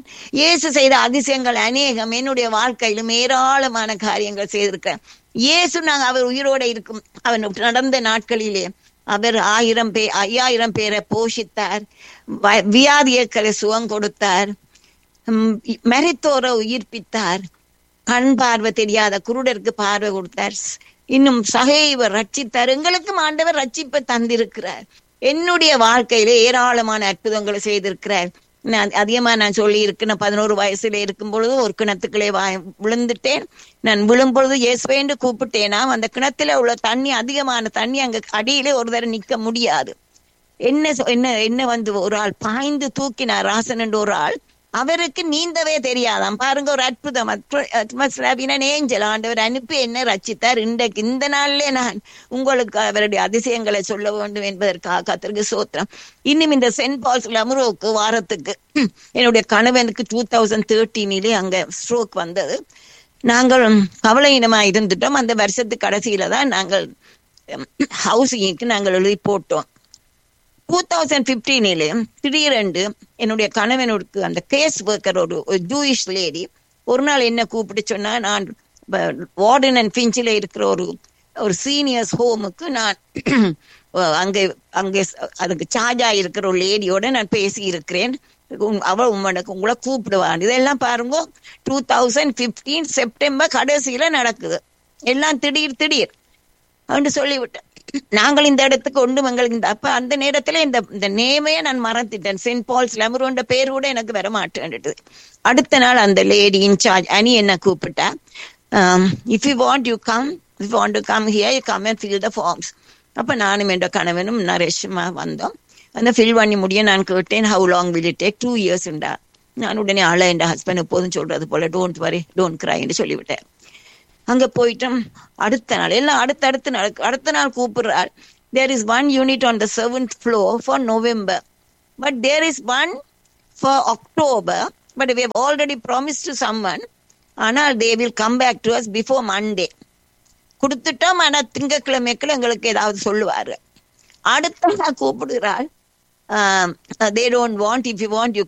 இயேசு செய்த அதிசயங்கள் அநேகம் என்னுடைய வாழ்க்கையிலும் ஏராளமான காரியங்கள் செய்திருக்கிறேன் இயேசு நாங்க அவர் உயிரோட இருக்கும் அவன் நடந்த நாட்களிலே அவர் ஆயிரம் பேர் ஐயாயிரம் பேரை போஷித்தார் வ- வியாதியர்களை சுகம் கொடுத்தார் உம், மரித்தோரை உயிர்ப்பித்தார் கண் பார்வை தெரியாத குருடருக்கு பார்வை கொடுத்தார் ஸ்- இன்னும் சகைவர் ரட்சித்தார் எங்களுக்கும் ஆண்டவர் ரட்சிப்பை தந்திருக்கிறார் என்னுடைய வாழ்க்கையில ஏராளமான அற்புதங்களை செய்திருக்கிறார் நான் அதிகமா நான் சொல்லி இருக்கேன் பதினோரு வயசுல இருக்கும் பொழுது ஒரு கிணத்துக்குள்ளே வா- விழுந்துட்டேன் நான் விழும் பொழுது இயேசுவேன்னு கூப்பிட்டேனா அந்த கிணத்துல உள்ள தண்ணி அதிகமான தண்ணி அங்க அடியிலே ஒரு தடவை நிக்க முடியாது என்ன சொ- என்ன என்ன வந்து ஒரு ஆள் பாய்ந்து தூக்கினார் ராசன் என்ற ஒரு ஆள் அவருக்கு நீந்தவே தெரியாதாம் பாருங்க ஒரு அற்புதம் ஏஞ்சல் ஆண்டவர் அனுப்பி என்ன ரச்சித்தார் இன்றைக்கு இந்த நாள்ல நான் உங்களுக்கு அவருடைய அதிசயங்களை சொல்ல வேண்டும் என்பதற்காக கத்திற்கு சோத்திரம் இன்னும் இந்த சென்ட் பால்ஸ் லமுரோவுக்கு வாரத்துக்கு என்னுடைய கணவனுக்கு டூ தௌசண்ட் தேர்ட்டீனிலே அங்க ஸ்ட்ரோக் வந்தது நாங்கள் கவலையினமா இருந்துட்டோம் அந்த வருஷத்து கடைசியில தான் நாங்கள் ஹவுசிங்க்கு நாங்கள் எழுதி போட்டோம் டூ தௌசண்ட் பிப்டீனிலே திடீரென்று என்னுடைய கணவனுக்கு அந்த கேஸ் ஒர்க்கர் ஒரு ஜூயிஷ் லேடி ஒரு நாள் என்ன கூப்பிட்டு சொன்னா நான் வார்டன் அண்ட் பிஞ்சில் இருக்கிற ஒரு ஒரு சீனியர்ஸ் ஹோமுக்கு நான் அங்கே அங்கே அதுக்கு சார்ஜா இருக்கிற ஒரு லேடியோட நான் பேசி இருக்கிறேன் உங்க- அவ உமனுக்கு உங்களை கூப்பிடுவான் இதெல்லாம் பாருங்க டூ தௌசண்ட் பிப்டீன் செப்டம்பர் கடைசியில நடக்குது எல்லாம் திடீர் திடீர் அப்படின்னு சொல்லிவிட்டேன் நாங்கள் இந்த இடத்துக்கு ஒன்று எங்களுக்கு இந்த அப்ப அந்த நேரத்துல இந்த இந்த நேமையே நான் மறந்துட்டேன் சென்ட் பால்ஸ் லெமரோன்ற பேர் கூட எனக்கு வர மாட்டேன்டுது அடுத்த நாள் அந்த லேடி இன்சார்ஜ் அனி என்ன கூப்பிட்டா if you want you come if want to come here you come and fill the forms அப்ப நானும் என்ற கணவனும் நரேஷுமா வந்தோம் அந்த ஃபில் பண்ணி முடிய நான் கேட்டேன் how long will it take two years உண்டா நான் உடனே அழ என் ஹஸ்பண்ட் எப்போதும் சொல்றது போல டோன்ட் வரி டோன்ட் கிரைன்னு சொல்லிவிட்டேன் அங்க போயிட்டோம் அடுத்த நாள் எல்லாம் அடுத்தடுத்த நாள் அடுத்த நாள் கூப்பிடுறாள் there is one unit on the seventh floor for November but there is one for October but we have already promise to someone ஆனால் they will come back to us before Monday கொடுத்துட்டோம் ஆனா திங்கக்கிழமைக்குள்ள எங்களுக்கு ஏதாவது சொல்லுவாரு அடுத்த நாள் கூப்பிடுறாள் they don't want if you want you